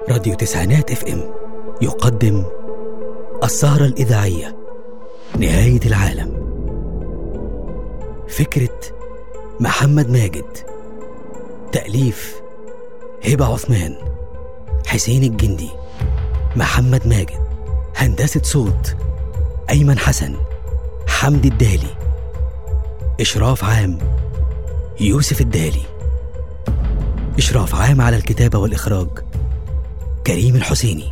راديو تسعينات اف ام يقدم السهرة الإذاعية نهاية العالم فكرة محمد ماجد تأليف هبة عثمان حسين الجندي محمد ماجد هندسة صوت أيمن حسن حمدي الدالي إشراف عام يوسف الدالي إشراف عام على الكتابة والإخراج كريم الحسيني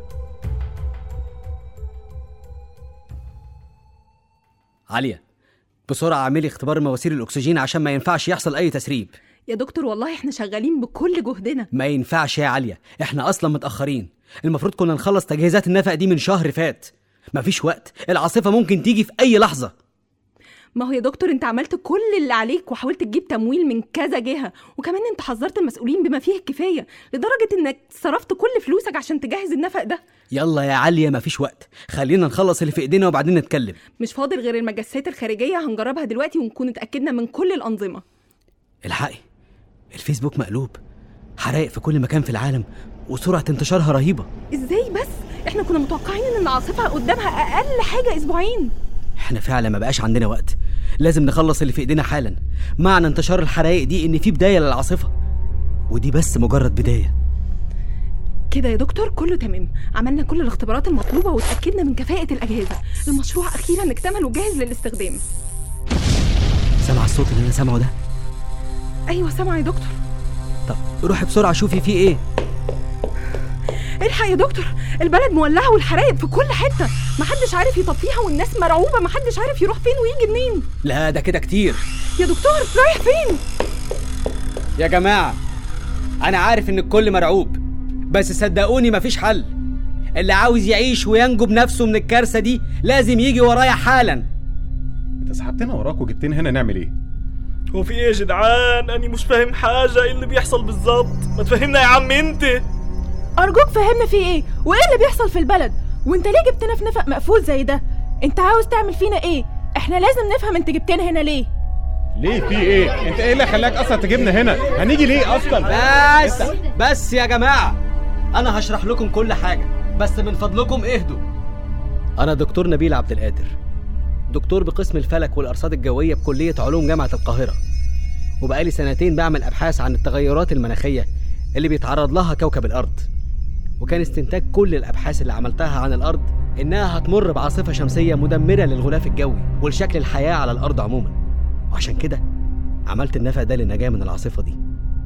عليا بسرعة اعملي اختبار مواسير الأكسجين عشان ما ينفعش يحصل أي تسريب يا دكتور والله احنا شغالين بكل جهدنا ما ينفعش يا عليا احنا أصلا متأخرين المفروض كنا نخلص تجهيزات النفق دي من شهر فات مفيش وقت العاصفة ممكن تيجي في أي لحظة ما هو يا دكتور انت عملت كل اللي عليك وحاولت تجيب تمويل من كذا جهة وكمان انت حذرت المسؤولين بما فيه الكفاية لدرجة انك صرفت كل فلوسك عشان تجهز النفق ده يلا يا عليا مفيش وقت خلينا نخلص اللي في ايدينا وبعدين نتكلم مش فاضل غير المجسات الخارجية هنجربها دلوقتي ونكون اتأكدنا من كل الأنظمة الحقي الفيسبوك مقلوب حرائق في كل مكان في العالم وسرعة انتشارها رهيبة ازاي بس احنا كنا متوقعين ان العاصفة قدامها أقل حاجة أسبوعين احنا فعلا ما بقاش عندنا وقت لازم نخلص اللي في ايدينا حالا معنى انتشار الحرائق دي ان في بداية للعاصفة ودي بس مجرد بداية كده يا دكتور كله تمام عملنا كل الاختبارات المطلوبة واتأكدنا من كفاءة الأجهزة المشروع أخيرا اكتمل وجاهز للاستخدام سامع الصوت اللي انا سامعه ده أيوة سامع يا دكتور طب روحي بسرعة شوفي فيه ايه الحق يا دكتور البلد مولعة والحرايق في كل حتة محدش عارف يطفيها والناس مرعوبة محدش عارف يروح فين ويجي منين لا ده كده كتير يا دكتور رايح فين يا جماعة أنا عارف إن الكل مرعوب بس صدقوني مفيش حل اللي عاوز يعيش وينجو بنفسه من الكارثة دي لازم يجي ورايا حالا انت سحبتنا وراك وجبتنا هنا نعمل ايه؟ هو في ايه يا جدعان اني مش فاهم حاجه ايه اللي بيحصل بالظبط ما تفهمنا يا عم انت أرجوك فهمنا في إيه؟ وإيه اللي بيحصل في البلد؟ وأنت ليه جبتنا في نفق مقفول زي ده؟ أنت عاوز تعمل فينا إيه؟ إحنا لازم نفهم أنت جبتنا هنا ليه؟ ليه في ايه؟ انت ايه اللي خلاك اصلا تجيبنا هنا؟ هنيجي ليه اصلا؟ بس بس يا جماعة أنا هشرح لكم كل حاجة بس من فضلكم اهدوا أنا دكتور نبيل عبد القادر دكتور بقسم الفلك والأرصاد الجوية بكلية علوم جامعة القاهرة وبقالي سنتين بعمل أبحاث عن التغيرات المناخية اللي بيتعرض لها كوكب الأرض وكان استنتاج كل الأبحاث اللي عملتها عن الأرض إنها هتمر بعاصفة شمسية مدمرة للغلاف الجوي ولشكل الحياة على الأرض عموما وعشان كده عملت النفق ده للنجاة من العاصفة دي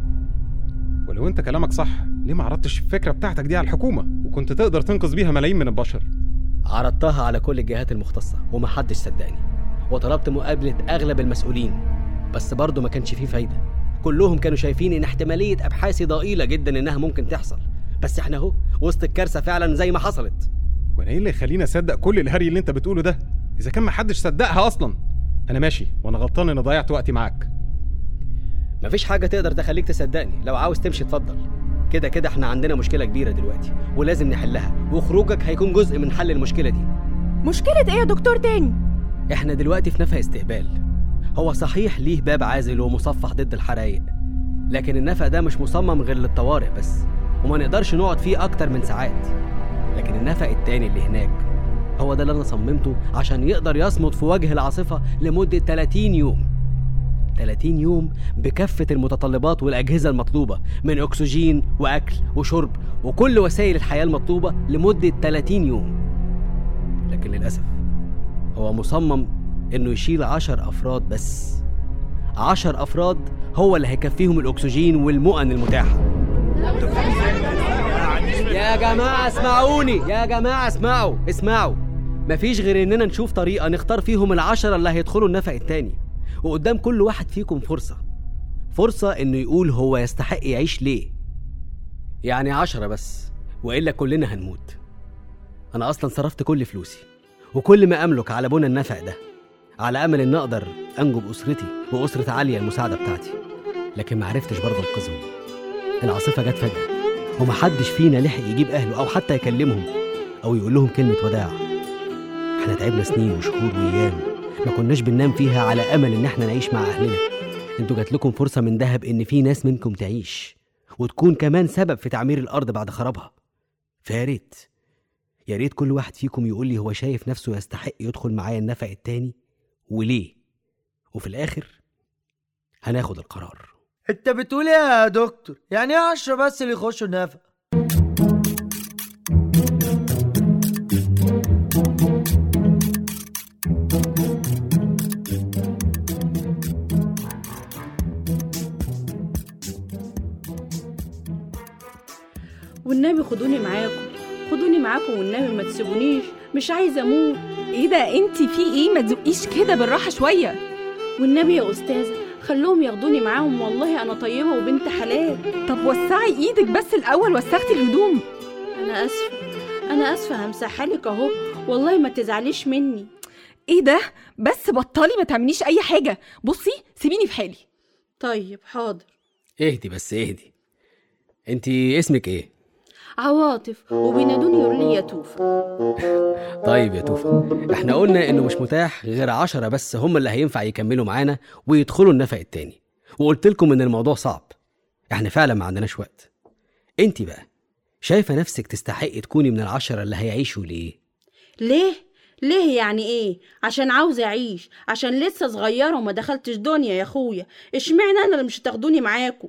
ولو انت كلامك صح ليه ما عرضتش الفكره بتاعتك دي على الحكومه وكنت تقدر تنقذ بيها ملايين من البشر؟ عرضتها على كل الجهات المختصة ومحدش صدقني وطلبت مقابلة أغلب المسؤولين بس برضه ما كانش فيه فايدة كلهم كانوا شايفين إن احتمالية أبحاثي ضئيلة جدا إنها ممكن تحصل بس إحنا أهو وسط الكارثة فعلا زي ما حصلت وانا ايه اللي يخليني اصدق كل الهري اللي انت بتقوله ده؟ اذا كان ما حدش صدقها اصلا انا ماشي وانا غلطان اني ضيعت وقتي معاك مفيش حاجة تقدر تخليك تصدقني لو عاوز تمشي اتفضل كده كده احنا عندنا مشكلة كبيرة دلوقتي ولازم نحلها وخروجك هيكون جزء من حل المشكلة دي مشكلة إيه يا دكتور تاني؟ احنا دلوقتي في نفق استقبال هو صحيح ليه باب عازل ومصفح ضد الحرايق لكن النفق ده مش مصمم غير للطوارئ بس وما نقدرش نقعد فيه اكتر من ساعات لكن النفق التاني اللي هناك هو ده اللي انا صممته عشان يقدر يصمد في وجه العاصفة لمدة 30 يوم 30 يوم بكافة المتطلبات والأجهزة المطلوبة من أكسجين وأكل وشرب وكل وسائل الحياة المطلوبة لمدة 30 يوم لكن للأسف هو مصمم إنه يشيل عشر أفراد بس عشر أفراد هو اللي هيكفيهم الأكسجين والمؤن المتاحة يا جماعة اسمعوني يا جماعة اسمعوا اسمعوا مفيش غير إننا نشوف طريقة نختار فيهم العشرة اللي هيدخلوا النفق التاني وقدام كل واحد فيكم فرصة فرصة إنه يقول هو يستحق يعيش ليه يعني عشرة بس وإلا كلنا هنموت أنا أصلا صرفت كل فلوسي وكل ما أملك على بنى النفق ده على أمل إن أقدر أنجو بأسرتي وأسرة عالية المساعدة بتاعتي لكن ما عرفتش برضه أنقذهم العاصفة جت فجأة ومحدش فينا لحق يجيب أهله أو حتى يكلمهم أو يقول لهم كلمة وداع احنا تعبنا سنين وشهور وأيام ما كناش بننام فيها على أمل إن احنا نعيش مع أهلنا انتوا جات لكم فرصة من دهب إن في ناس منكم تعيش وتكون كمان سبب في تعمير الأرض بعد خرابها فيا ريت يا ريت كل واحد فيكم يقول لي هو شايف نفسه يستحق يدخل معايا النفق التاني وليه وفي الاخر هناخد القرار انت بتقول ايه يا دكتور يعني ايه عشرة بس اللي يخشوا النفق والنبي خدوني معاكم خدوني معاكم والنبي ما تسيبونيش مش عايزه اموت ايه ده انت في ايه ما تزقيش كده بالراحه شويه والنبي يا استاذه خلوهم ياخدوني معاهم والله انا طيبه وبنت حلال طب وسعي ايدك بس الاول وسختي الهدوم انا اسفه انا اسفه همسحها لك اهو والله ما تزعليش مني ايه ده بس بطلي ما تعمليش اي حاجه بصي سيبيني في حالي طيب حاضر اهدي بس اهدي انت اسمك ايه عواطف وبينادوني يقولوا لي يا توفى طيب يا توفى احنا قلنا انه مش متاح غير عشرة بس هم اللي هينفع يكملوا معانا ويدخلوا النفق التاني وقلت لكم ان الموضوع صعب احنا فعلا ما عندناش وقت انت بقى شايفه نفسك تستحقي تكوني من العشرة اللي هيعيشوا ليه ليه ليه يعني ايه عشان عاوزه اعيش عشان لسه صغيره وما دخلتش دنيا يا اخويا اشمعنى انا اللي مش هتاخدوني معاكم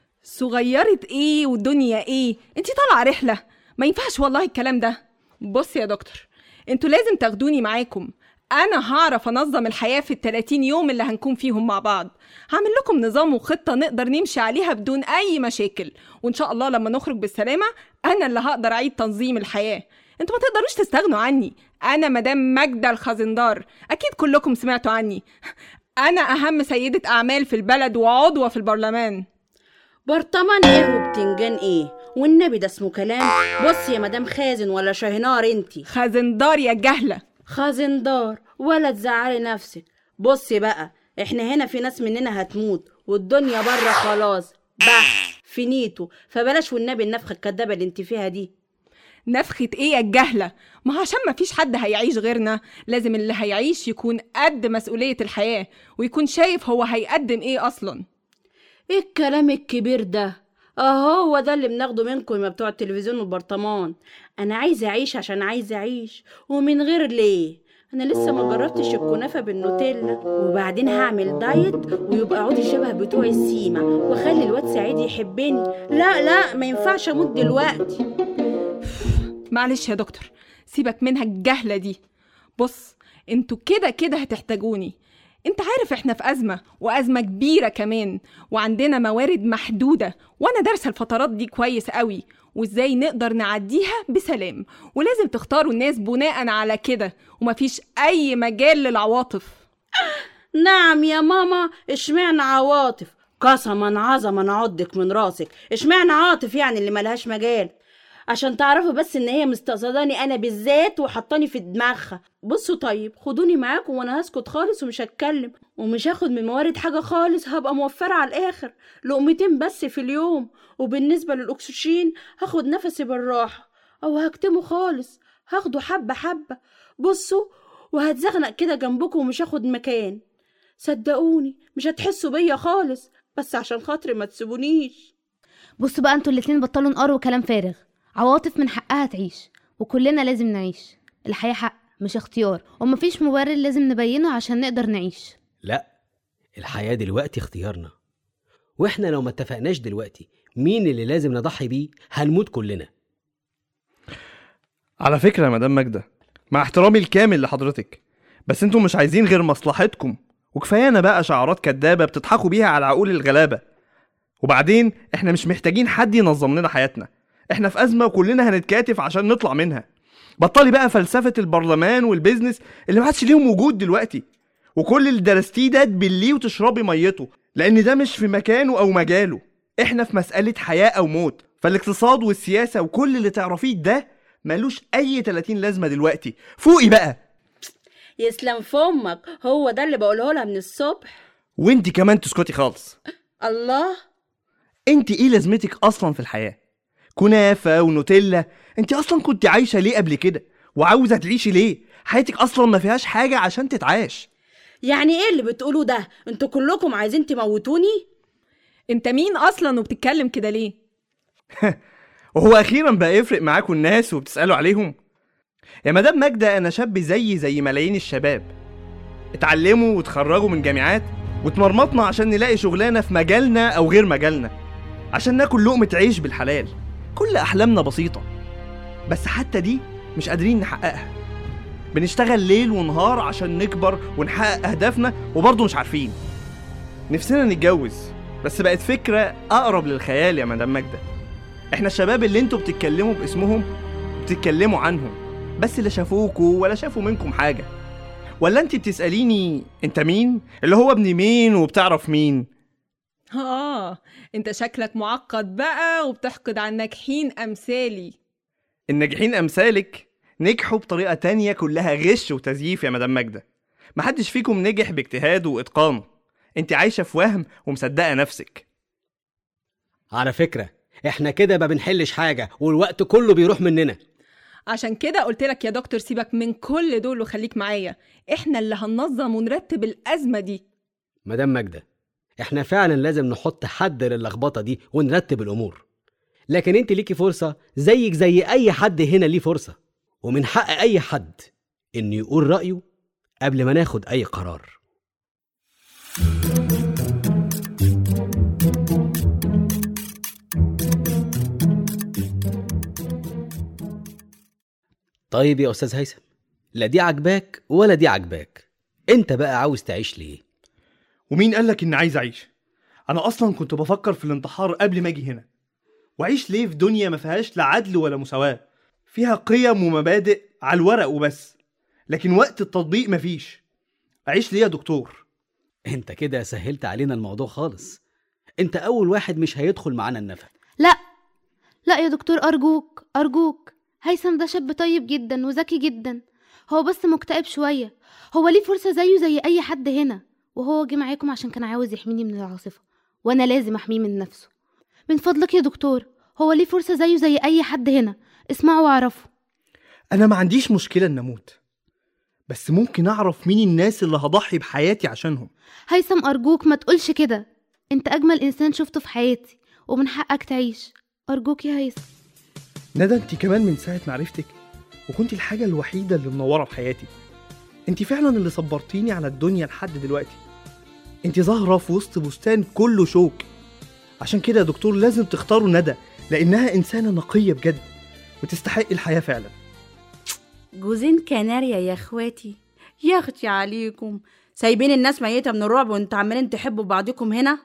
صغيرة ايه والدنيا ايه انت طالعة رحلة ما ينفعش والله الكلام ده بص يا دكتور انتوا لازم تاخدوني معاكم انا هعرف انظم الحياة في التلاتين يوم اللي هنكون فيهم مع بعض هعمل لكم نظام وخطة نقدر نمشي عليها بدون اي مشاكل وان شاء الله لما نخرج بالسلامة انا اللي هقدر اعيد تنظيم الحياة انتوا ما تقدروش تستغنوا عني انا مدام ماجدة الخزندار اكيد كلكم سمعتوا عني انا اهم سيدة اعمال في البلد وعضوة في البرلمان برطمان ايه وبتنجان ايه والنبي ده اسمه كلام بص يا مدام خازن ولا شهنار انتي خزندار يا جهلة خازندار ولا تزعلي نفسك بصي بقى احنا هنا في ناس مننا هتموت والدنيا بره خلاص بح فينيتو فبلاش والنبي النفخه الكدابه اللي انت فيها دي نفخة ايه يا الجهلة ما هو عشان ما فيش حد هيعيش غيرنا لازم اللي هيعيش يكون قد مسؤولية الحياة ويكون شايف هو هيقدم ايه اصلا ايه الكلام الكبير ده اهو هو ده اللي بناخده منكم يا بتوع التلفزيون والبرطمان انا عايزه اعيش عشان عايزه اعيش ومن غير ليه انا لسه ما جربتش الكنافه بالنوتيلا وبعدين هعمل دايت ويبقى عودي شبه بتوع السيما واخلي الواد سعيد يحبني لا لا ما ينفعش اموت دلوقتي معلش يا دكتور سيبك منها الجهلة دي بص انتوا كده كده هتحتاجوني انت عارف احنا في أزمة وأزمة كبيرة كمان وعندنا موارد محدودة وأنا دارسة الفترات دي كويس قوي وازاي نقدر نعديها بسلام ولازم تختاروا الناس بناء على كده ومفيش أي مجال للعواطف نعم يا ماما اشمعنى عواطف قسما عظما عضك من راسك اشمعنى عاطف يعني اللي ملهاش مجال عشان تعرفوا بس ان هي مستقصداني انا بالذات وحطاني في دماغها بصوا طيب خدوني معاكم وانا هسكت خالص ومش هتكلم ومش هاخد من موارد حاجه خالص هبقى موفره على الاخر لقمتين بس في اليوم وبالنسبه للاكسجين هاخد نفسي بالراحه او هكتمه خالص هاخده حبه حبه بصوا وهتزغنق كده جنبكم ومش هاخد مكان صدقوني مش هتحسوا بيا خالص بس عشان خاطري ما تسيبونيش بصوا بقى انتوا الاتنين بطلوا نقروا كلام فارغ عواطف من حقها تعيش وكلنا لازم نعيش الحياة حق مش اختيار ومفيش مبرر لازم نبينه عشان نقدر نعيش لا الحياة دلوقتي اختيارنا واحنا لو ما اتفقناش دلوقتي مين اللي لازم نضحي بيه هنموت كلنا على فكرة يا مدام ماجدة مع احترامي الكامل لحضرتك بس انتوا مش عايزين غير مصلحتكم وكفايانا بقى شعارات كدابة بتضحكوا بيها على عقول الغلابة وبعدين احنا مش محتاجين حد ينظم لنا حياتنا احنا في أزمة وكلنا هنتكاتف عشان نطلع منها بطلي بقى فلسفة البرلمان والبيزنس اللي ما عادش ليهم وجود دلوقتي وكل اللي درستيه ده تبليه وتشربي ميته لأن ده مش في مكانه أو مجاله احنا في مسألة حياة أو موت فالاقتصاد والسياسة وكل اللي تعرفيه ده ملوش أي 30 لازمة دلوقتي فوقي بقى يسلم فمك هو ده اللي بقوله لها من الصبح وانت كمان تسكتي خالص الله انت ايه لازمتك اصلا في الحياه كنافه ونوتيلا انت اصلا كنت عايشه ليه قبل كده وعاوزه تعيشي ليه حياتك اصلا ما فيهاش حاجه عشان تتعاش يعني ايه اللي بتقولوا ده انتوا كلكم عايزين تموتوني انت مين اصلا وبتتكلم كده ليه وهو اخيرا بقى يفرق معاكم الناس وبتسالوا عليهم يا مدام ماجدة انا شاب زيي زي ملايين الشباب اتعلموا وتخرجوا من جامعات واتمرمطنا عشان نلاقي شغلانه في مجالنا او غير مجالنا عشان ناكل لقمه عيش بالحلال كل احلامنا بسيطه بس حتى دي مش قادرين نحققها بنشتغل ليل ونهار عشان نكبر ونحقق اهدافنا وبرضه مش عارفين نفسنا نتجوز بس بقت فكره اقرب للخيال يا مدام ماجدة احنا الشباب اللي انتوا بتتكلموا باسمهم بتتكلموا عنهم بس لا شافوكوا ولا شافوا منكم حاجه ولا انت بتساليني انت مين اللي هو ابن مين وبتعرف مين اه انت شكلك معقد بقى وبتحقد على الناجحين امثالي الناجحين امثالك نجحوا بطريقه تانية كلها غش وتزييف يا مدام ماجدة محدش فيكم نجح باجتهاد واتقان انت عايشه في وهم ومصدقه نفسك على فكرة احنا كده ما بنحلش حاجة والوقت كله بيروح مننا عشان كده قلت لك يا دكتور سيبك من كل دول وخليك معايا احنا اللي هننظم ونرتب الازمه دي مدام ماجدة احنا فعلا لازم نحط حد للخبطة دي ونرتب الأمور لكن انت ليكي فرصة زيك زي أي حد هنا ليه فرصة ومن حق أي حد إنه يقول رأيه قبل ما ناخد أي قرار طيب يا أستاذ هيثم لا دي عجباك ولا دي عجباك انت بقى عاوز تعيش ليه ومين قالك اني عايز اعيش انا اصلا كنت بفكر في الانتحار قبل ما اجي هنا واعيش ليه في دنيا ما فيهاش لا عدل ولا مساواة فيها قيم ومبادئ على الورق وبس لكن وقت التطبيق مفيش اعيش ليه يا دكتور انت كده سهلت علينا الموضوع خالص انت اول واحد مش هيدخل معانا النفق لا لا يا دكتور أرجوك أرجوك هيثم ده شاب طيب جدا وذكي جدا هو بس مكتئب شوية هو ليه فرصة زيه زي أي حد هنا وهو جه معاكم عشان كان عاوز يحميني من العاصفة وأنا لازم أحميه من نفسه من فضلك يا دكتور هو ليه فرصة زيه زي أي حد هنا اسمعوا واعرفوا انا ما عنديش مشكلة ان اموت بس ممكن اعرف مين الناس اللي هضحي بحياتي عشانهم هيثم أرجوك ما تقولش كده أنت أجمل إنسان شفته في حياتي ومن حقك تعيش أرجوك يا هيثم ندى انت كمان من ساعة ما عرفتك وكنت الحاجة الوحيدة اللي منورة في حياتي انت فعلا اللي صبرتيني على الدنيا لحد دلوقتي انت ظاهرة في وسط بستان كله شوك عشان كده يا دكتور لازم تختاروا ندى لانها انسانة نقية بجد وتستحق الحياة فعلا جوزين كناريا يا اخواتي يا اختي عليكم سايبين الناس ميتة من الرعب وانتوا عمالين تحبوا بعضكم هنا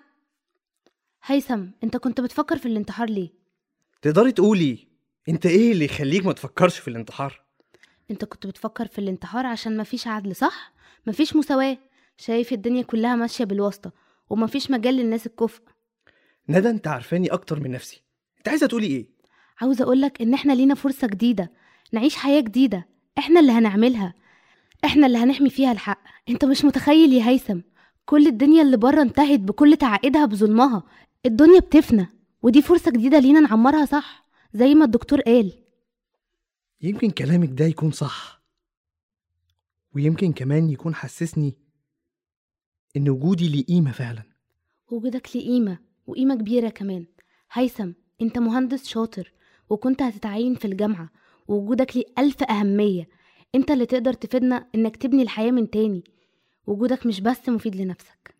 هيثم أنت كنت بتفكر في الانتحار ليه تقدري تقولي انت ايه اللي يخليك ما تفكرش في الانتحار انت كنت بتفكر في الانتحار عشان مفيش عدل صح مفيش مساواة شايف الدنيا كلها ماشية بالواسطة ومفيش مجال للناس الكفء ندى انت عارفاني اكتر من نفسي انت عايزة تقولي ايه عاوزة أقولك إن إحنا لينا فرصة جديدة نعيش حياة جديدة إحنا اللي هنعملها إحنا اللي هنحمي فيها الحق أنت مش متخيل يا هيثم كل الدنيا اللي بره انتهت بكل تعقيدها بظلمها الدنيا بتفنى ودي فرصة جديدة لينا نعمرها صح زي ما الدكتور قال يمكن كلامك ده يكون صح ويمكن كمان يكون حسسني ان وجودي ليه قيمة فعلا وجودك ليه قيمة وقيمة كبيرة كمان هيثم انت مهندس شاطر وكنت هتتعين في الجامعة ووجودك ليه ألف أهمية انت اللي تقدر تفيدنا انك تبني الحياة من تاني وجودك مش بس مفيد لنفسك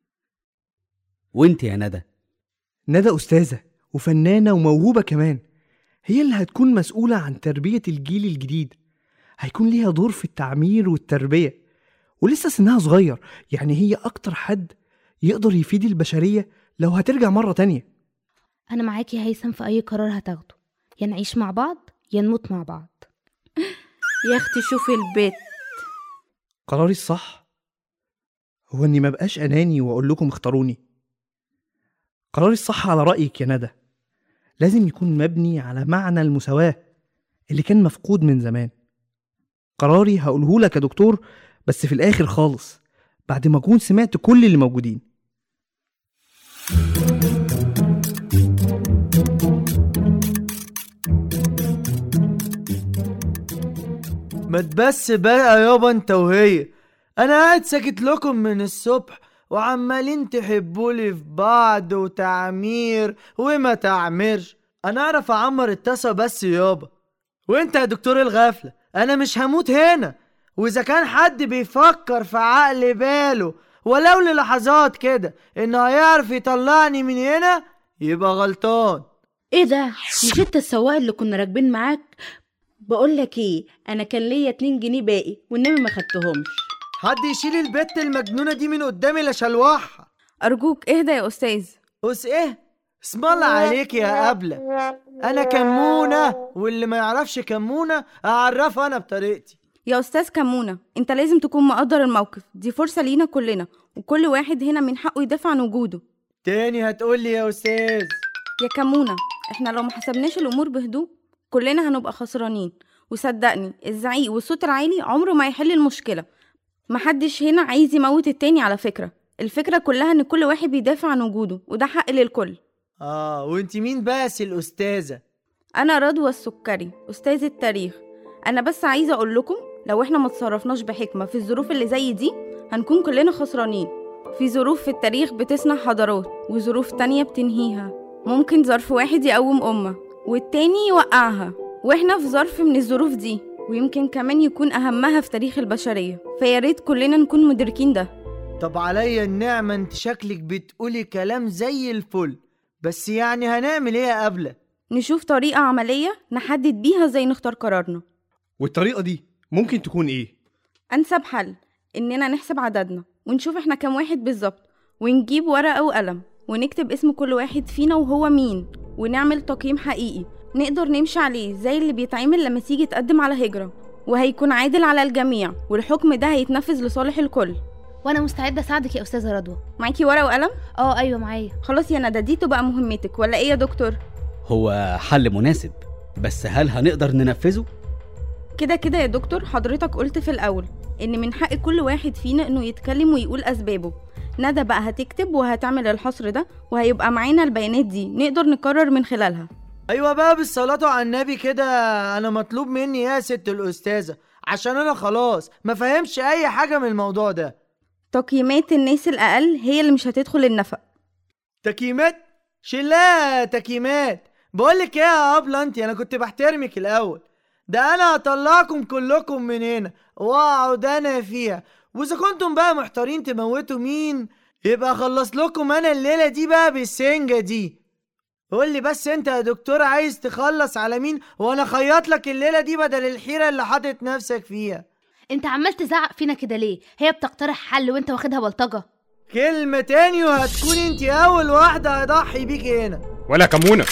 وانت يا ندى ندى أستاذة وفنانة وموهوبة كمان هي اللي هتكون مسؤولة عن تربية الجيل الجديد هيكون ليها دور في التعمير والتربية ولسه سنها صغير يعني هي أكتر حد يقدر يفيد البشرية لو هترجع مرة تانية أنا معاك يا هيثم في أي قرار هتاخده يا نعيش مع بعض يا نموت مع بعض يا اختي شوفي البيت قراري الصح هو اني مبقاش اناني واقول لكم اختاروني قراري الصح على رايك يا ندى لازم يكون مبني على معنى المساواه اللي كان مفقود من زمان قراري هقوله لك يا دكتور بس في الاخر خالص بعد ما اكون سمعت كل اللي موجودين ما تبس بقى يابا انت وهي انا قاعد ساكت لكم من الصبح وعمالين تحبولي في بعض وتعمير وما تعمرش انا اعرف اعمر الطاسه بس يابا وانت يا دكتور الغفله انا مش هموت هنا واذا كان حد بيفكر في عقل باله ولو للحظات كده انه هيعرف يطلعني من هنا يبقى غلطان ايه ده مش انت السواق اللي كنا راكبين معاك بقول لك ايه انا كان ليا 2 جنيه باقي والنبي ما خدتهمش حد يشيل البت المجنونه دي من قدامي لشلوحها ارجوك اهدى يا استاذ بص ايه اسم الله عليك يا قبلة انا كمونة واللي ما يعرفش كمونة اعرفه انا بطريقتي يا استاذ كمونه انت لازم تكون مقدر الموقف دي فرصه لينا كلنا وكل واحد هنا من حقه يدافع عن وجوده تاني هتقولي يا استاذ يا كمونه احنا لو ما حسبناش الامور بهدوء كلنا هنبقى خسرانين وصدقني الزعيق والصوت العالي عمره ما يحل المشكله محدش هنا عايز يموت التاني على فكره الفكره كلها ان كل واحد بيدافع عن وجوده وده حق للكل اه وانت مين بس الاستاذة انا رضوى السكري استاذ التاريخ انا بس عايزه اقول لكم لو احنا ما تصرفناش بحكمه في الظروف اللي زي دي هنكون كلنا خسرانين في ظروف في التاريخ بتصنع حضارات وظروف تانية بتنهيها ممكن ظرف واحد يقوم أمة والتاني يوقعها واحنا في ظرف من الظروف دي ويمكن كمان يكون أهمها في تاريخ البشرية فياريت كلنا نكون مدركين ده طب عليا النعمة انت شكلك بتقولي كلام زي الفل بس يعني هنعمل ايه يا قبلة نشوف طريقة عملية نحدد بيها ازاي نختار قرارنا والطريقة دي ممكن تكون ايه؟ أنسب حل إننا نحسب عددنا ونشوف احنا كام واحد بالظبط ونجيب ورقة وقلم ونكتب اسم كل واحد فينا وهو مين ونعمل تقييم حقيقي نقدر نمشي عليه زي اللي بيتعمل لما تيجي تقدم على هجرة وهيكون عادل على الجميع والحكم ده هيتنفذ لصالح الكل وانا مستعده اساعدك يا استاذه رضوى معاكي ورقة وقلم؟ اه ايوه معايا خلاص يا ندى دي تبقى مهمتك ولا ايه يا دكتور؟ هو حل مناسب بس هل هنقدر ننفذه؟ كده كده يا دكتور حضرتك قلت في الأول إن من حق كل واحد فينا إنه يتكلم ويقول أسبابه ندى بقى هتكتب وهتعمل الحصر ده وهيبقى معانا البيانات دي نقدر نقرر من خلالها ايوه بقى بالصلاة على النبي كده انا مطلوب مني يا ست الاستاذة عشان انا خلاص ما فهمش اي حاجة من الموضوع ده تقييمات الناس الأقل هي اللي مش هتدخل النفق تكييمات شلا تكييمات بقولك ايه يا ابله انت انا كنت بحترمك الاول ده انا هطلعكم كلكم من هنا واقعد انا فيها واذا كنتم بقى محتارين تموتوا مين يبقى اخلص لكم انا الليله دي بقى بالسنجه دي قول لي بس انت يا دكتور عايز تخلص على مين وانا خيط لك الليله دي بدل الحيره اللي حاطط نفسك فيها انت عمال تزعق فينا كده ليه هي بتقترح حل وانت واخدها بلطجه كلمه تاني وهتكون انت اول واحده هضحي بيكي هنا ولا كمونه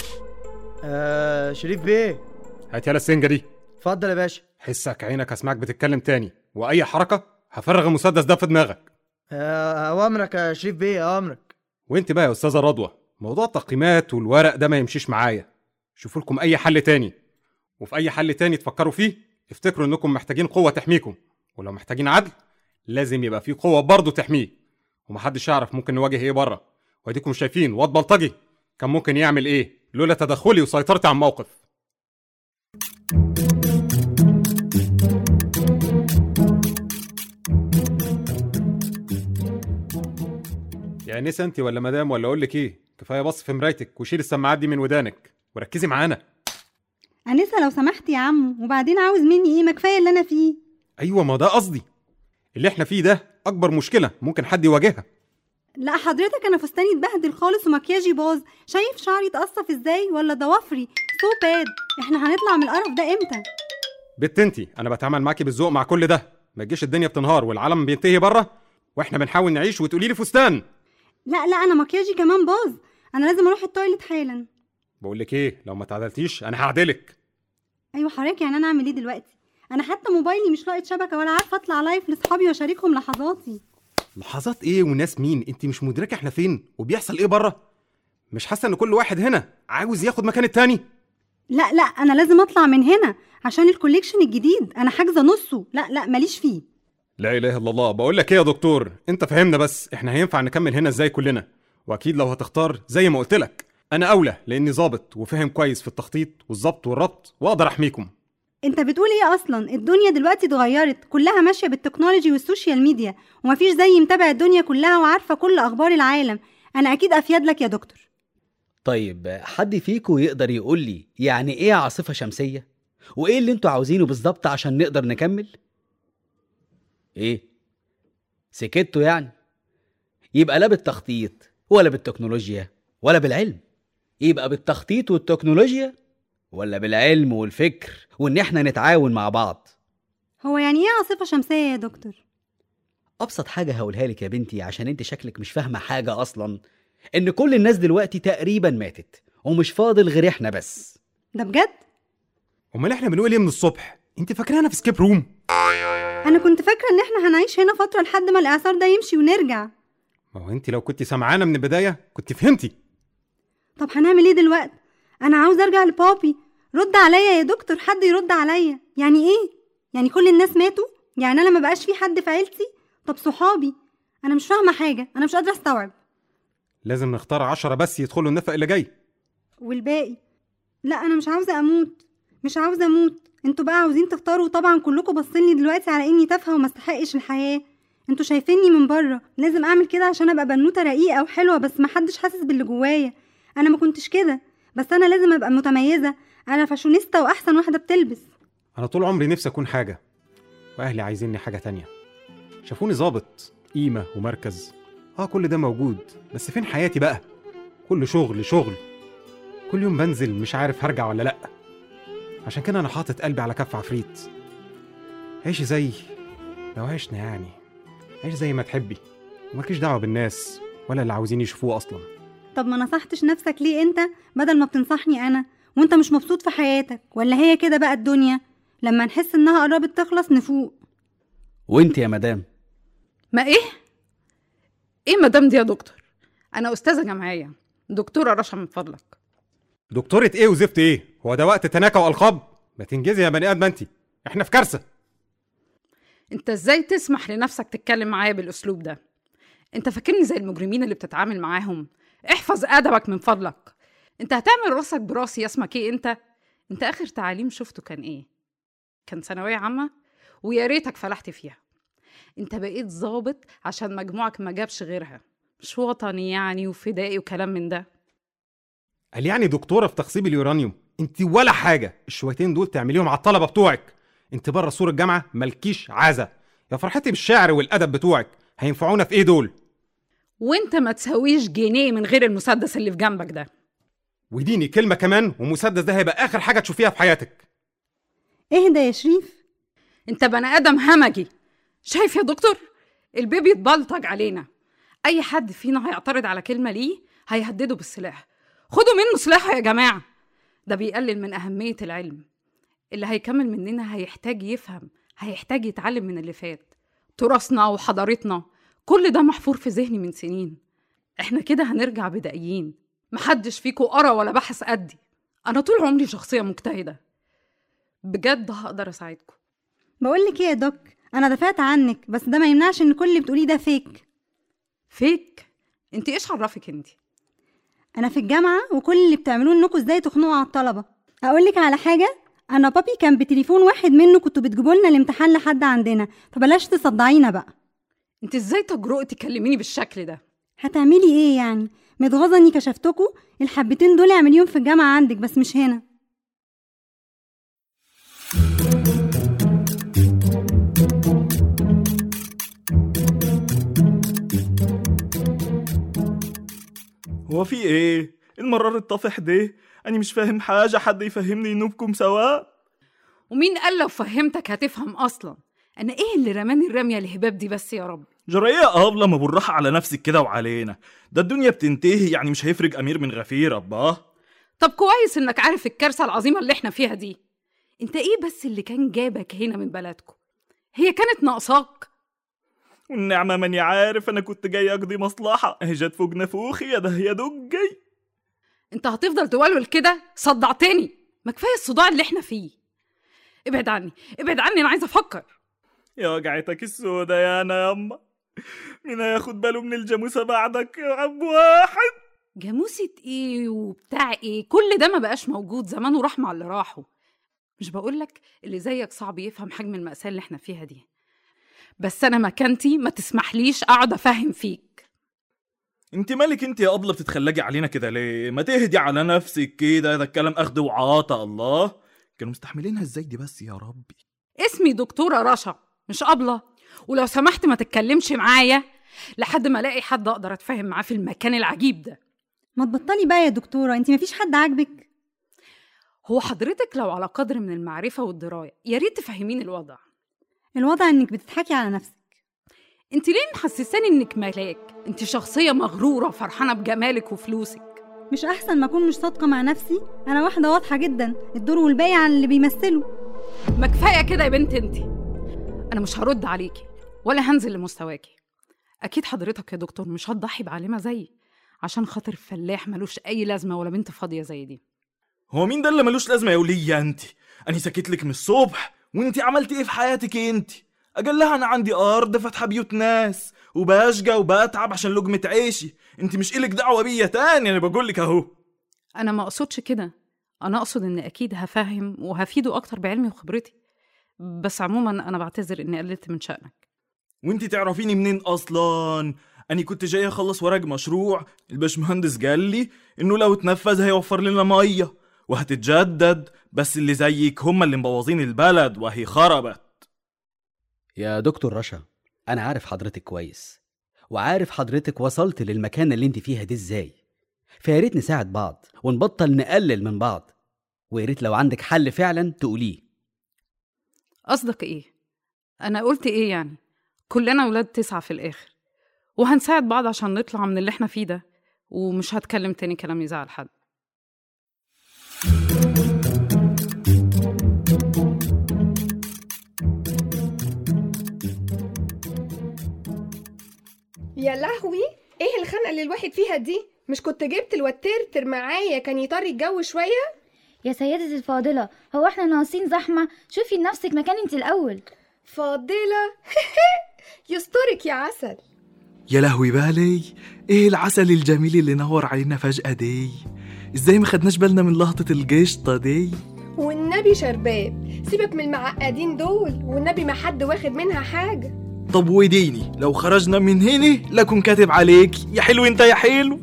آه شريف بيه هات يالا السنجه دي اتفضل يا باشا حسك عينك اسمعك بتتكلم تاني واي حركه هفرغ المسدس ده في دماغك آه، اوامرك يا شريف بيه اوامرك وانت بقى يا استاذه رضوى موضوع التقييمات والورق ده ما يمشيش معايا شوفوا لكم اي حل تاني وفي اي حل تاني تفكروا فيه افتكروا انكم محتاجين قوه تحميكم ولو محتاجين عدل لازم يبقى في قوه برضه تحميه ومحدش يعرف ممكن نواجه ايه بره واديكم شايفين واد بلطجي كان ممكن يعمل ايه لولا تدخلي وسيطرتي على الموقف يا انسه انت ولا مدام ولا اقول لك ايه كفايه بص في مرايتك وشيل السماعات دي من ودانك وركزي معانا أنسة لو سمحت يا عم وبعدين عاوز مني ايه ما كفايه اللي انا فيه ايوه ما ده قصدي اللي احنا فيه ده اكبر مشكله ممكن حد يواجهها لا حضرتك انا فستاني اتبهدل خالص ومكياجي باظ شايف شعري اتقصف ازاي ولا ضوافري سو باد احنا هنطلع من القرف ده امتى بت انتي انا بتعامل معاكي بالذوق مع كل ده ما تجيش الدنيا بتنهار والعالم بينتهي بره واحنا بنحاول نعيش وتقولي لي فستان لا لا انا مكياجي كمان باظ انا لازم اروح التويليت حالا بقول لك ايه لو ما تعدلتيش انا هعدلك ايوه حضرتك يعني انا اعمل ايه دلوقتي انا حتى موبايلي مش لاقط شبكه ولا عارفه اطلع لايف لاصحابي واشاركهم لحظاتي لحظات ايه وناس مين انت مش مدركه احنا فين وبيحصل ايه بره مش حاسه ان كل واحد هنا عاوز ياخد مكان التاني لا لا انا لازم اطلع من هنا عشان الكوليكشن الجديد انا حاجزه نصه لا لا ماليش فيه لا اله الا الله بقول لك ايه يا دكتور انت فهمنا بس احنا هينفع نكمل هنا ازاي كلنا واكيد لو هتختار زي ما قلت لك انا اولى لاني ظابط وفاهم كويس في التخطيط والظبط والربط واقدر احميكم انت بتقول ايه اصلا الدنيا دلوقتي اتغيرت كلها ماشيه بالتكنولوجي والسوشيال ميديا ومفيش زي متابع الدنيا كلها وعارفه كل اخبار العالم انا اكيد افيد لك يا دكتور طيب حد فيكم يقدر يقول لي يعني ايه عاصفة شمسية؟ وايه اللي انتوا عاوزينه بالظبط عشان نقدر نكمل؟ ايه؟ سكتوا يعني؟ يبقى لا بالتخطيط ولا بالتكنولوجيا ولا بالعلم يبقى بالتخطيط والتكنولوجيا ولا بالعلم والفكر وان احنا نتعاون مع بعض هو يعني ايه عاصفة شمسية يا دكتور ابسط حاجه هقولها لك يا بنتي عشان انت شكلك مش فاهمه حاجه اصلا ان كل الناس دلوقتي تقريبا ماتت ومش فاضل غير احنا بس ده بجد امال احنا بنقول ايه من الصبح انت فاكرانا في سكيب روم انا كنت فاكرة ان احنا هنعيش هنا فترة لحد ما الاعصار ده يمشي ونرجع ما هو انت لو كنت سامعانا من البدايه كنت فهمتي طب هنعمل ايه دلوقتي انا عاوز ارجع لبابي رد عليا يا دكتور حد يرد عليا يعني ايه يعني كل الناس ماتوا يعني انا ما بقاش في حد في عيلتي طب صحابي انا مش فاهمه حاجه انا مش قادره استوعب لازم نختار عشرة بس يدخلوا النفق اللي جاي والباقي لا انا مش عاوزه اموت مش عاوزه اموت انتوا بقى عاوزين تختاروا طبعا كلكم باصيني دلوقتي على اني تافهه وما استحقش الحياه انتوا شايفيني من بره لازم اعمل كده عشان ابقى بنوته رقيقه وحلوه بس ما حدش حاسس باللي جوايا انا ما كنتش كده بس انا لازم ابقى متميزه انا فاشونيستا واحسن واحده بتلبس انا طول عمري نفسي اكون حاجه واهلي عايزيني حاجه تانية شافوني ظابط قيمه ومركز اه كل ده موجود بس فين حياتي بقى كل شغل شغل كل يوم بنزل مش عارف هرجع ولا لا عشان كده انا حاطط قلبي على كف عفريت عيشي زي لو عشنا يعني عيش زي ما تحبي ومالكيش دعوه بالناس ولا اللي عاوزين يشوفوه اصلا طب ما نصحتش نفسك ليه انت بدل ما بتنصحني انا وانت مش مبسوط في حياتك ولا هي كده بقى الدنيا لما نحس انها قربت تخلص نفوق وانت يا مدام ما ايه ايه مدام دي يا دكتور انا استاذه جامعيه دكتوره رشا من فضلك دكتورة ايه وزفت ايه هو ده وقت تناكة والقاب ما تنجزي يا بني ادم انت احنا في كارثه انت ازاي تسمح لنفسك تتكلم معايا بالاسلوب ده انت فاكرني زي المجرمين اللي بتتعامل معاهم احفظ ادبك من فضلك انت هتعمل راسك براسي اسمك ايه انت انت اخر تعليم شفته كان ايه كان ثانويه عامه ويا ريتك فلحت فيها انت بقيت ظابط عشان مجموعك ما جابش غيرها مش وطني يعني وفدائي وكلام من ده قال يعني دكتوره في تخصيب اليورانيوم انت ولا حاجه الشويتين دول تعمليهم على الطلبه بتوعك انت بره سور الجامعه مالكيش عزه يا فرحتي بالشعر والادب بتوعك هينفعونا في ايه دول وانت ما تسويش جنيه من غير المسدس اللي في جنبك ده واديني كلمه كمان ومسدس ده هيبقى اخر حاجه تشوفيها في حياتك اهدى يا شريف انت بني ادم همجي شايف يا دكتور البيبي يتبلطج علينا اي حد فينا هيعترض على كلمه ليه هيهدده بالسلاح خدوا منه سلاحه يا جماعه ده بيقلل من اهميه العلم اللي هيكمل مننا هيحتاج يفهم هيحتاج يتعلم من اللي فات تراثنا وحضارتنا كل ده محفور في ذهني من سنين احنا كده هنرجع بدائيين محدش فيكو قرا ولا بحث قدي انا طول عمري شخصيه مجتهده بجد هقدر اساعدكم بقول لك ايه يا دوك انا دافعت عنك بس ده ما يمنعش ان كل اللي بتقوليه ده فيك فيك انت ايش عرفك انت انا في الجامعه وكل اللي بتعملوه انكم ازاي تخنقوا على الطلبه اقول لك على حاجه انا بابي كان بتليفون واحد منه كنتوا بتجيبوا لنا الامتحان لحد عندنا فبلاش تصدعينا بقى انت ازاي تجرؤي تكلميني بالشكل ده هتعملي ايه يعني متغاظه اني كشفتكوا الحبتين دول اعمليهم في الجامعه عندك بس مش هنا هو في ايه المرار الطافح ده انا مش فاهم حاجه حد يفهمني ينوبكم سوا ومين قال لو فهمتك هتفهم اصلا انا ايه اللي رماني الرميه الهباب دي بس يا رب جرى ايه يا ابله ما بالراحه على نفسك كده وعلينا ده الدنيا بتنتهي يعني مش هيفرق امير من غفير اباه طب كويس انك عارف الكارثه العظيمه اللي احنا فيها دي انت ايه بس اللي كان جابك هنا من بلدكم هي كانت ناقصاك والنعمة ماني عارف أنا كنت جاي أقضي مصلحة أهي جت فوق نافوخي يا ده يا دجي انت هتفضل تولول كده صدعتني ما كفايه الصداع اللي احنا فيه ابعد عني ابعد عني انا عايزه افكر يا وجعتك السودا يا أنا ياما مين هياخد باله من الجاموسة بعدك يا عم واحد جاموسة ايه وبتاع ايه كل ده ما بقاش موجود زمان وراح مع اللي راحوا مش بقولك اللي زيك صعب يفهم حجم المأساة اللي احنا فيها دي بس انا مكانتي ما تسمحليش اقعد افهم فيك انت مالك انت يا ابله بتتخلجي علينا كده ليه ما تهدي على نفسك كده ده الكلام اخد وعطا الله كانوا مستحملينها ازاي دي بس يا ربي اسمي دكتورة رشا مش أبلة ولو سمحت ما تتكلمش معايا لحد ما الاقي حد اقدر اتفاهم معاه في المكان العجيب ده ما تبطلي بقى يا دكتورة انت مفيش حد عاجبك هو حضرتك لو على قدر من المعرفة والدراية يا ريت تفهميني الوضع الوضع انك بتضحكي على نفسك انت ليه محسساني انك ملاك انت شخصية مغرورة فرحانة بجمالك وفلوسك مش احسن ما اكون مش صادقة مع نفسي انا واحدة واضحة جدا الدور والباقي على اللي بيمثله ما كفاية كده يا بنت انت انا مش هرد عليكي ولا هنزل لمستواكي اكيد حضرتك يا دكتور مش هتضحي بعالمة زيي عشان خاطر فلاح ملوش اي لازمة ولا بنت فاضية زي دي هو مين ده اللي ملوش لازمه يا وليه انت اني سكت لك من الصبح وانت عملتي ايه في حياتك انت اجلها انا عندي ارض فاتحه بيوت ناس وبشجى وبتعب عشان لقمه عيشي انت مش إلك دعوه بيا تاني انا بقول لك اهو انا ما اقصدش كده انا اقصد ان اكيد هفهم وهفيده اكتر بعلمي وخبرتي بس عموما انا بعتذر اني قللت من شأنك وانت تعرفيني منين اصلا اني كنت جاي اخلص ورق مشروع الباشمهندس قال لي انه لو اتنفذ هيوفر لنا ميه وهتتجدد بس اللي زيك هم اللي مبوظين البلد وهي خربت يا دكتور رشا انا عارف حضرتك كويس وعارف حضرتك وصلت للمكانة اللي انت فيها دي ازاي فيا ريت نساعد بعض ونبطل نقلل من بعض ويا ريت لو عندك حل فعلا تقوليه قصدك ايه انا قلت ايه يعني كلنا ولاد تسعة في الاخر وهنساعد بعض عشان نطلع من اللي احنا فيه ده ومش هتكلم تاني كلام يزعل حد يا لهوي ايه الخنقه اللي الواحد فيها دي مش كنت جبت الوترتر معايا كان يطري الجو شويه يا سيدتي الفاضلة هو احنا ناقصين زحمة شوفي لنفسك مكان انت الأول فاضله يسترك يا عسل يا لهوي بالي ايه العسل الجميل اللي نور علينا فجأة دي ازاي ما خدناش بالنا من لقطة القشطة دي والنبي شرباب سيبك من المعقدين دول والنبي ما حد واخد منها حاجه طب وديني لو خرجنا من هنا لكن كاتب عليك يا حلو انت يا حلو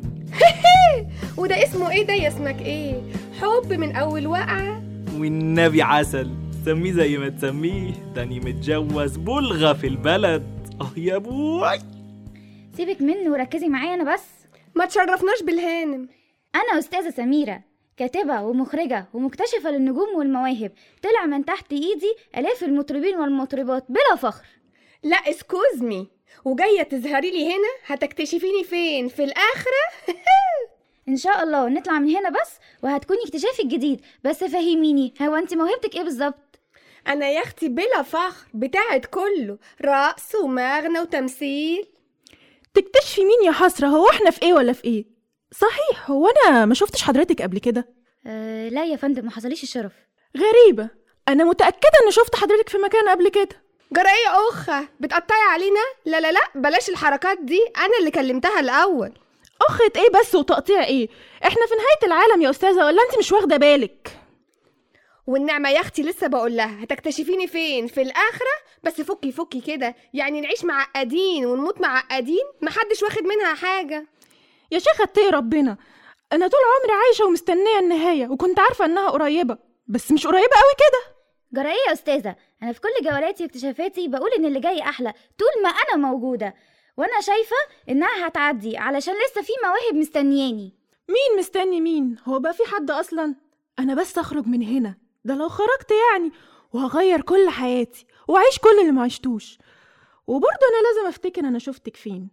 وده اسمه ايه ده يا اسمك ايه حب من اول وقعه والنبي عسل سميه زي ما تسميه تاني متجوز بلغة في البلد اه يا ابوي سيبك منه وركزي معايا أنا بس ما تشرفناش بالهانم أنا أستاذة سميرة كاتبة ومخرجة ومكتشفة للنجوم والمواهب طلع من تحت إيدي آلاف المطربين والمطربات بلا فخر لا اسكوز مي وجايه تظهري لي هنا هتكتشفيني فين في الاخره إن شاء الله نطلع من هنا بس وهتكوني اكتشافي الجديد بس فهميني هو أنت موهبتك إيه بالظبط انا يا اختي بلا فخر بتاعت كله رقص ومغنى وتمثيل تكتشفي مين يا حسرة هو احنا في ايه ولا في ايه صحيح هو انا ما شفتش حضرتك قبل كده أه لا يا فندم ما حصليش الشرف غريبة انا متأكدة ان شفت حضرتك في مكان قبل كده جرايه اخه بتقطعي علينا لا لا لا بلاش الحركات دي انا اللي كلمتها الاول اخت ايه بس وتقطيع ايه احنا في نهاية العالم يا استاذة ولا انت مش واخدة بالك والنعمة يا اختي لسه بقول لها هتكتشفيني فين في الآخرة بس فكي فكي كده يعني نعيش معقدين ونموت معقدين محدش واخد منها حاجة يا شيخة اتقي ربنا انا طول عمري عايشة ومستنية النهاية وكنت عارفة انها قريبة بس مش قريبة قوي كده جرى ايه يا استاذة انا في كل جولاتي واكتشافاتي بقول ان اللي جاي احلى طول ما انا موجودة وانا شايفة انها هتعدي علشان لسه في مواهب مستنياني مين مستني مين هو بقى في حد اصلا انا بس اخرج من هنا ده لو خرجت يعني وهغير كل حياتي واعيش كل اللي ما عشتوش وبرضه انا لازم افتكر انا شفتك فين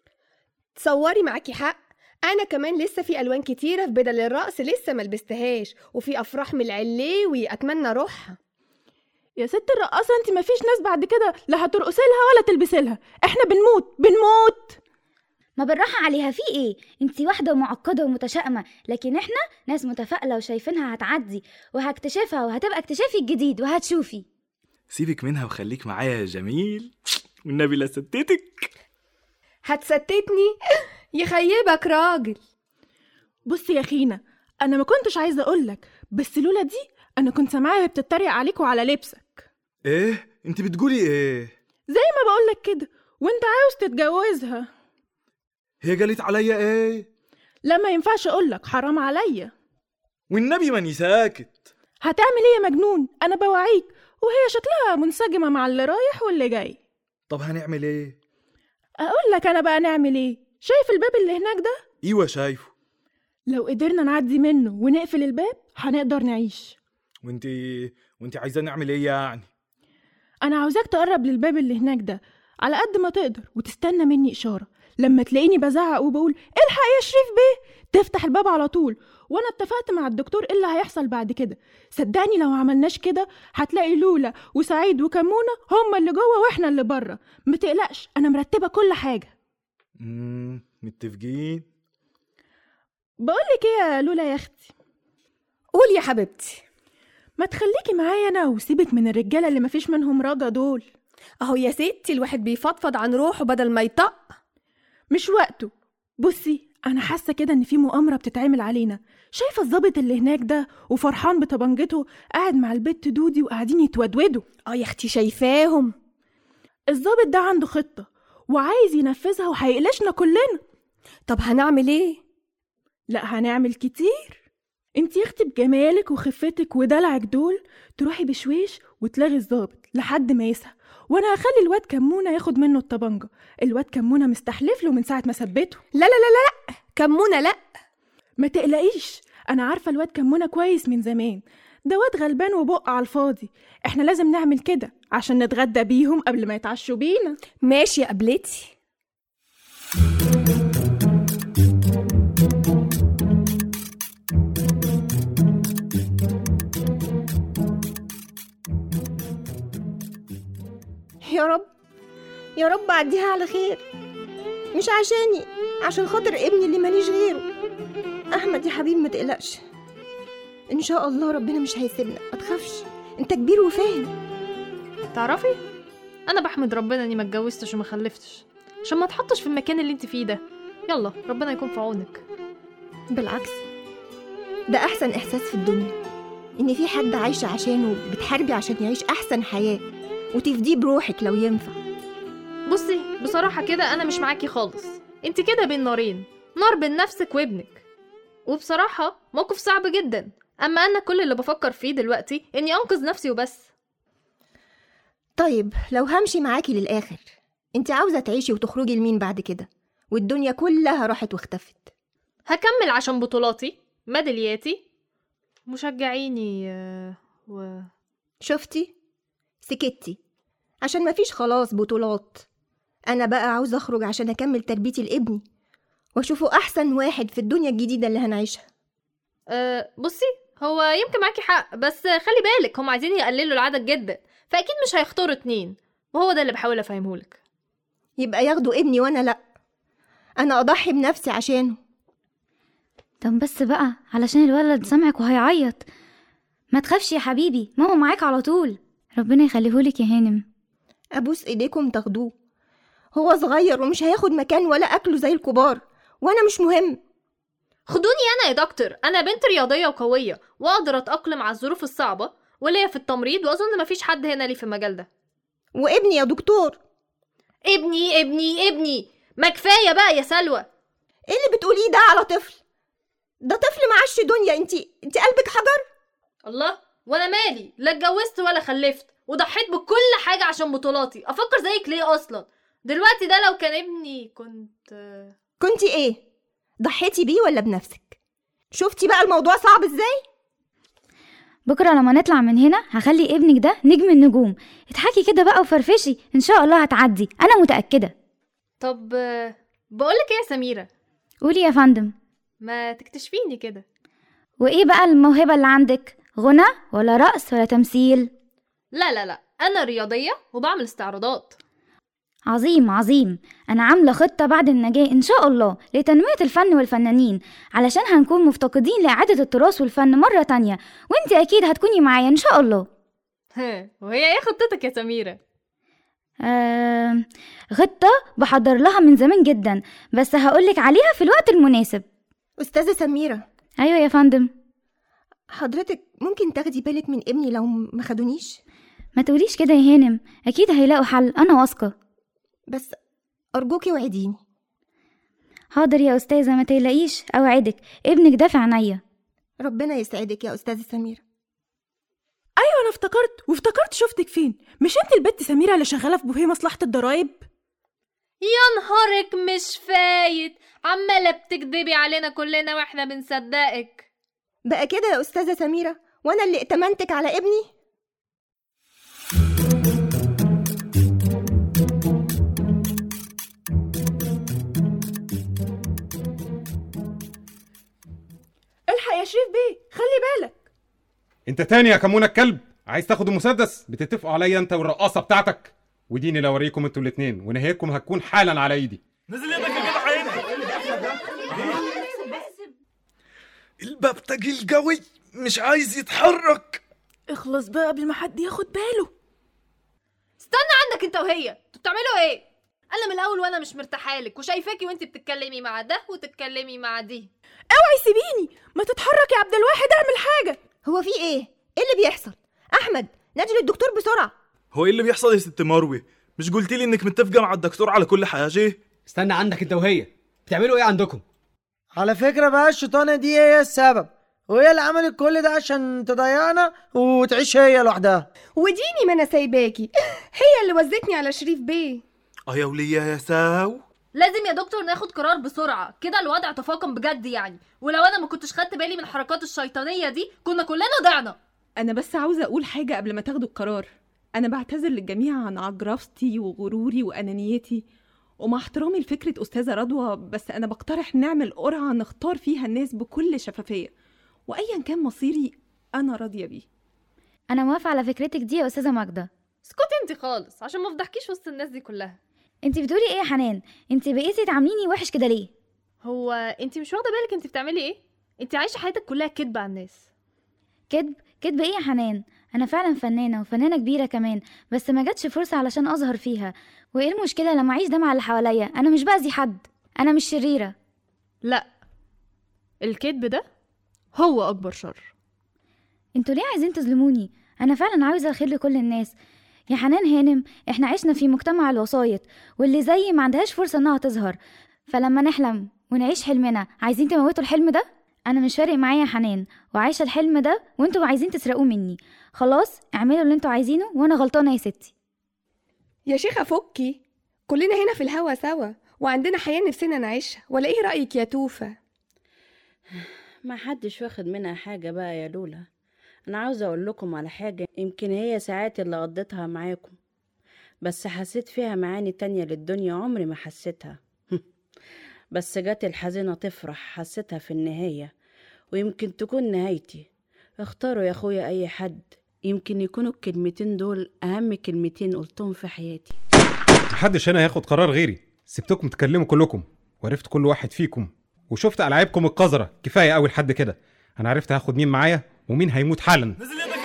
تصوري معاكي حق انا كمان لسه في الوان كتيره في بدل الرقص لسه ما لبستهاش وفي افراح من العليوي اتمنى اروحها يا ست الرقاصة انت مفيش ناس بعد كده لا هترقصي لها ولا تلبسي لها احنا بنموت بنموت ما بالراحة عليها في ايه انتي واحدة معقدة ومتشائمة لكن احنا ناس متفائلة وشايفينها هتعدي وهكتشفها وهتبقى اكتشافي الجديد وهتشوفي سيبك منها وخليك معايا يا جميل والنبي لا ستتك هتستتني يخيبك راجل بص يا خينا انا ما كنتش عايزة اقولك بس لولا دي انا كنت سامعاها وهي بتتريق عليك وعلى لبسك ايه انت بتقولي ايه زي ما بقولك كده وانت عاوز تتجوزها هي قالت عليا ايه لا ما ينفعش اقولك حرام عليا والنبي ماني ساكت هتعمل ايه يا مجنون انا بوعيك وهي شكلها منسجمه مع اللي رايح واللي جاي طب هنعمل ايه اقول لك انا بقى نعمل ايه شايف الباب اللي هناك ده ايوه شايفه لو قدرنا نعدي منه ونقفل الباب هنقدر نعيش وانت وانت عايزه نعمل ايه يعني انا عاوزاك تقرب للباب اللي هناك ده على قد ما تقدر وتستنى مني اشاره لما تلاقيني بزعق وبقول الحق يا شريف بيه تفتح الباب على طول وانا اتفقت مع الدكتور ايه اللي هيحصل بعد كده صدقني لو عملناش كده هتلاقي لولا وسعيد وكمونه هما اللي جوه واحنا اللي بره ما تقلقش انا مرتبه كل حاجه امم متفقين بقولك ايه يا لولا يا اختي قول يا حبيبتي ما تخليكي معايا انا وسيبك من الرجاله اللي مفيش منهم رجا دول اهو يا ستي الواحد بيفضفض عن روحه بدل ما يطق مش وقته بصي انا حاسه كده ان في مؤامره بتتعمل علينا شايفه الظابط اللي هناك ده وفرحان بطبنجته قاعد مع البت دودي وقاعدين يتودودوا اه يا اختي شايفاهم الظابط ده عنده خطه وعايز ينفذها وهيقلشنا كلنا طب هنعمل ايه لا هنعمل كتير انت يا اختي بجمالك وخفتك ودلعك دول تروحي بشويش وتلاغي الظابط لحد ما يسهى وانا هخلي الواد كمونه ياخد منه الطبنجه الواد كمونه مستحلف له من ساعه ما ثبته لا لا لا لا لا كمونه لا ما تقلقيش انا عارفه الواد كمونه كويس من زمان ده واد غلبان وبق على الفاضي احنا لازم نعمل كده عشان نتغدى بيهم قبل ما يتعشوا بينا ماشي يا قبلتي يا رب يا رب عديها على خير مش عشاني عشان خاطر ابني اللي ماليش غيره احمد يا حبيبي ما تقلقش ان شاء الله ربنا مش هيسيبنا ما تخافش انت كبير وفاهم تعرفي انا بحمد ربنا اني ما اتجوزتش وما خلفتش عشان ما اتحطش في المكان اللي انت فيه ده يلا ربنا يكون في عونك بالعكس ده احسن احساس في الدنيا ان في حد عايشه عشانه بتحاربي عشان يعيش احسن حياه وتفديه بروحك لو ينفع بصي بصراحه كده انا مش معاكي خالص انت كده بين نارين نار بين نفسك وابنك وبصراحه موقف صعب جدا اما انا كل اللي بفكر فيه دلوقتي اني انقذ نفسي وبس طيب لو همشي معاكي للاخر انت عاوزه تعيشي وتخرجي لمين بعد كده والدنيا كلها راحت واختفت هكمل عشان بطولاتي ميدالياتي مشجعيني آه، و شفتي سكتي عشان مفيش خلاص بطولات انا بقى عاوزه اخرج عشان اكمل تربيتي لابني واشوفه احسن واحد في الدنيا الجديده اللي هنعيشها أه بصي هو يمكن معاكي حق بس خلي بالك هم عايزين يقللوا العدد جدا فاكيد مش هيختاروا اتنين وهو ده اللي بحاول افهمهولك يبقى ياخدوا ابني وانا لا انا اضحي بنفسي عشانه طب بس بقى علشان الولد سامعك وهيعيط ما تخافش يا حبيبي ماما معاك على طول ربنا يخليهولك يا هانم ابوس ايديكم تاخدوه هو صغير ومش هياخد مكان ولا اكله زي الكبار وانا مش مهم خدوني انا يا دكتور انا بنت رياضيه وقويه واقدر اتاقلم على الظروف الصعبه وليا في التمريض واظن مفيش حد هنا لي في المجال ده وابني يا دكتور ابني ابني ابني ما كفايه بقى يا سلوى ايه اللي بتقوليه ده على طفل ده طفل معاش دنيا انت انت قلبك حجر الله وانا مالي لا اتجوزت ولا خلفت وضحيت بكل حاجه عشان بطولاتي افكر زيك ليه اصلا دلوقتي ده لو كان ابني كنت كنتي ايه ضحيتي بيه ولا بنفسك شفتي بقى الموضوع صعب ازاي بكره لما نطلع من هنا هخلي ابنك ده نجم النجوم اضحكي كده بقى وفرفشي ان شاء الله هتعدي انا متاكده طب بقولك ايه يا سميره قولي يا فندم ما تكتشفيني كده وايه بقى الموهبه اللي عندك غنى ولا رقص ولا تمثيل لا لا لا انا رياضيه وبعمل استعراضات عظيم عظيم أنا عاملة خطة بعد النجاة إن شاء الله لتنمية الفن والفنانين علشان هنكون مفتقدين لإعادة التراث والفن مرة تانية وإنتي أكيد هتكوني معايا إن شاء الله ها وهي ايه خطتك يا سميرة؟ آه خطة بحضر لها من زمان جدا بس هقولك عليها في الوقت المناسب استاذه سميره أيوة يا فندم حضرتك ممكن تاخدي بالك من ابني لو ما خدونيش ما تقوليش كده يا هانم أكيد هيلاقوا حل أنا واثقة بس ارجوكي وعديني حاضر يا أستاذة ما تقلقيش أوعدك ابنك ده في عينيا ربنا يسعدك يا استاذه سميره ايوه انا افتكرت وافتكرت شفتك فين مش انت البت سميره اللي شغاله في بوهيه مصلحه الضرايب يا نهارك مش فايت عمالة بتكدبي علينا كلنا واحنا بنصدقك بقى كده يا استاذه سميره وانا اللي ائتمنتك على ابني الحق يا شريف بيه خلي بالك انت تاني يا كمونة الكلب عايز تاخد المسدس بتتفقوا عليا انت والرقاصه بتاعتك وديني لو اوريكم انتوا الاتنين ونهايتكم هتكون حالا على ايدي نزل يدك يا جدع عيني الباب تقيل قوي مش عايز يتحرك اخلص بقى قبل ما حد ياخد باله استنى عندك انت وهي انتوا بتعملوا ايه انا من الاول وانا مش مرتاحه لك وشايفاكي وانت بتتكلمي مع ده وتتكلمي مع دي اوعي سيبيني ما تتحرك يا عبد الواحد اعمل حاجه هو في ايه ايه اللي بيحصل احمد نادي للدكتور بسرعه هو ايه اللي بيحصل يا ست مروه مش قلتي لي انك متفقه مع الدكتور على كل حاجه استنى عندك انت وهي بتعملوا ايه عندكم على فكرة بقى الشيطانة دي هي السبب وهي اللي عملت كل ده عشان تضيعنا وتعيش هي لوحدها وديني ما انا سايباكي هي اللي وزتني على شريف بيه اه يا وليه يا ساو لازم يا دكتور ناخد قرار بسرعه كده الوضع تفاقم بجد يعني ولو انا ما كنتش خدت بالي من الحركات الشيطانيه دي كنا كلنا ضعنا انا بس عاوزه اقول حاجه قبل ما تاخدوا القرار انا بعتذر للجميع عن عجرفتي وغروري وانانيتي ومع احترامي لفكره استاذه رضوى بس انا بقترح نعمل قرعه نختار فيها الناس بكل شفافيه وايا كان مصيري انا راضيه بيه أنا موافقة على فكرتك دي يا أستاذة ماجدة اسكتي انت خالص عشان ما افضحكيش وسط الناس دي كلها انت بتقولي ايه يا حنان انت بقيتي تعامليني وحش كده ليه هو انت مش واخده بالك انت بتعملي ايه انت عايشه حياتك كلها كدب على الناس كدب كدب ايه يا حنان انا فعلا فنانه وفنانه كبيره كمان بس ما جاتش فرصه علشان اظهر فيها وايه المشكله لما اعيش ده مع اللي حواليا انا مش باذي حد انا مش شريره لا الكذب ده هو اكبر شر انتوا ليه عايزين تظلموني انا فعلا عاوزه الخير لكل الناس يا حنان هانم احنا عشنا في مجتمع الوسايط واللي زيي ما عندهاش فرصه انها تظهر فلما نحلم ونعيش حلمنا عايزين تموتوا الحلم ده انا مش فارق معايا يا حنان وعايشه الحلم ده وانتوا عايزين تسرقوه مني خلاص اعملوا اللي انتوا عايزينه وانا غلطانه يا ستي يا شيخة فكي كلنا هنا في الهوا سوا وعندنا حياة نفسنا نعيشها ولا ايه رأيك يا توفة ما حدش واخد منها حاجة بقى يا لولا أنا عاوزة أقول لكم على حاجة يمكن هي ساعات اللي قضيتها معاكم بس حسيت فيها معاني تانية للدنيا عمري ما حسيتها بس جت الحزينة تفرح حسيتها في النهاية ويمكن تكون نهايتي اختاروا يا أخويا أي حد يمكن يكونوا الكلمتين دول أهم كلمتين قلتهم في حياتي محدش هنا هياخد قرار غيري سبتكم تكلموا كلكم وعرفت كل واحد فيكم وشفت ألعابكم القذرة كفاية أوي لحد كده أنا عرفت هاخد مين معايا ومين هيموت حالا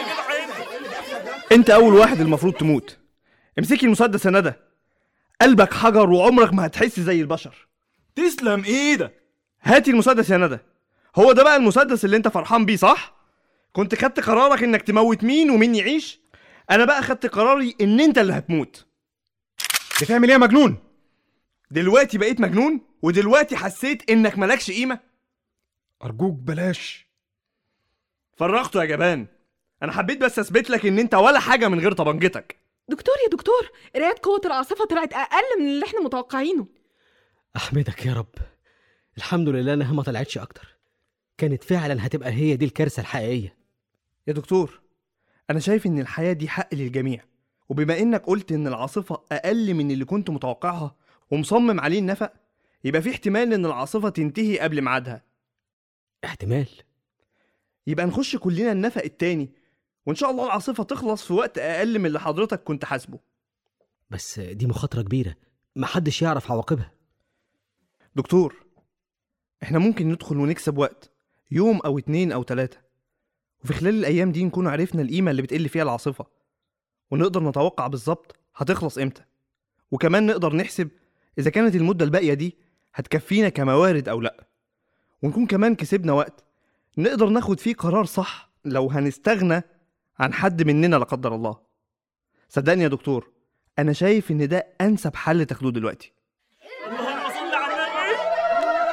انت اول واحد المفروض تموت امسكي المسدس يا ندى قلبك حجر وعمرك ما هتحس زي البشر تسلم ايدك هاتي المسدس يا ندى هو ده بقى المسدس اللي انت فرحان بيه صح كنت خدت قرارك انك تموت مين ومين يعيش انا بقى خدت قراري ان انت اللي هتموت بتعمل ايه يا مجنون دلوقتي بقيت مجنون ودلوقتي حسيت انك مالكش قيمه ارجوك بلاش فرغته يا جبان انا حبيت بس اثبت لك ان انت ولا حاجه من غير طبنجتك دكتور يا دكتور قرايه قوه العاصفه طلعت اقل من اللي احنا متوقعينه احمدك يا رب الحمد لله انها ما طلعتش اكتر كانت فعلا هتبقى هي دي الكارثه الحقيقيه يا دكتور انا شايف ان الحياه دي حق للجميع وبما انك قلت ان العاصفه اقل من اللي كنت متوقعها ومصمم عليه النفق يبقى في احتمال ان العاصفه تنتهي قبل ميعادها احتمال يبقى نخش كلنا النفق التاني وان شاء الله العاصفه تخلص في وقت اقل من اللي حضرتك كنت حاسبه بس دي مخاطره كبيره محدش يعرف عواقبها دكتور احنا ممكن ندخل ونكسب وقت يوم او اتنين او تلاتة وفي خلال الايام دي نكون عرفنا القيمة اللي بتقل فيها العاصفة ونقدر نتوقع بالظبط هتخلص امتى وكمان نقدر نحسب اذا كانت المدة الباقية دي هتكفينا كموارد او لا ونكون كمان كسبنا وقت نقدر ناخد فيه قرار صح لو هنستغنى عن حد مننا لا قدر الله صدقني يا دكتور انا شايف ان ده انسب حل تاخدوه دلوقتي اللهم صل على النبي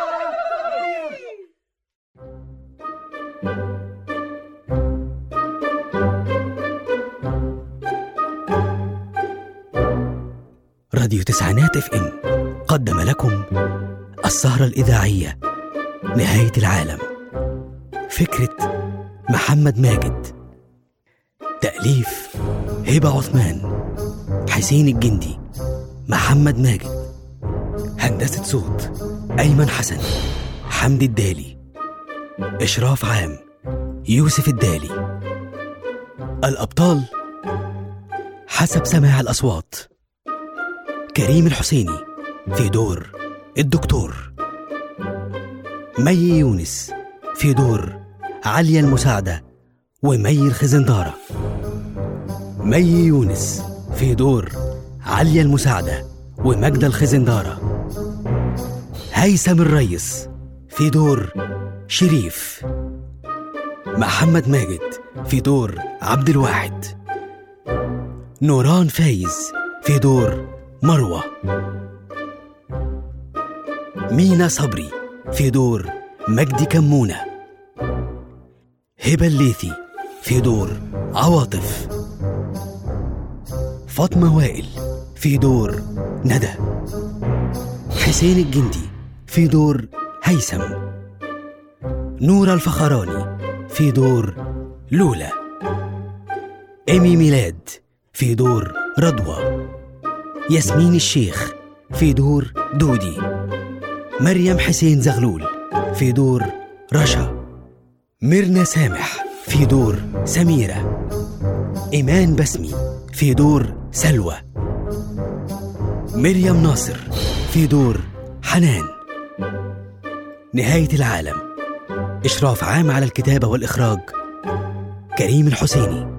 راديو تسعينات اف ام قدم لكم السهرة الإذاعية نهاية العالم فكرة محمد ماجد تأليف هبة عثمان حسين الجندي محمد ماجد هندسة صوت أيمن حسن حمدي الدالي إشراف عام يوسف الدالي الأبطال حسب سماع الأصوات كريم الحسيني في دور الدكتور مي يونس في دور عليا المساعدة ومي الخزندارة مي يونس في دور عليا المساعدة ومجدة الخزندارة هيثم الريس في دور شريف محمد ماجد في دور عبد الواحد نوران فايز في دور مروة مينا صبري في دور مجدي كمونة هبة الليثي في دور عواطف فاطمة وائل في دور ندى حسين الجندي في دور هيثم نورة الفخراني في دور لولا إيمي ميلاد في دور رضوى ياسمين الشيخ في دور دودي مريم حسين زغلول في دور رشا ميرنا سامح في دور سميرة إيمان بسمي في دور سلوى مريم ناصر في دور حنان نهاية العالم إشراف عام على الكتابة والإخراج كريم الحسيني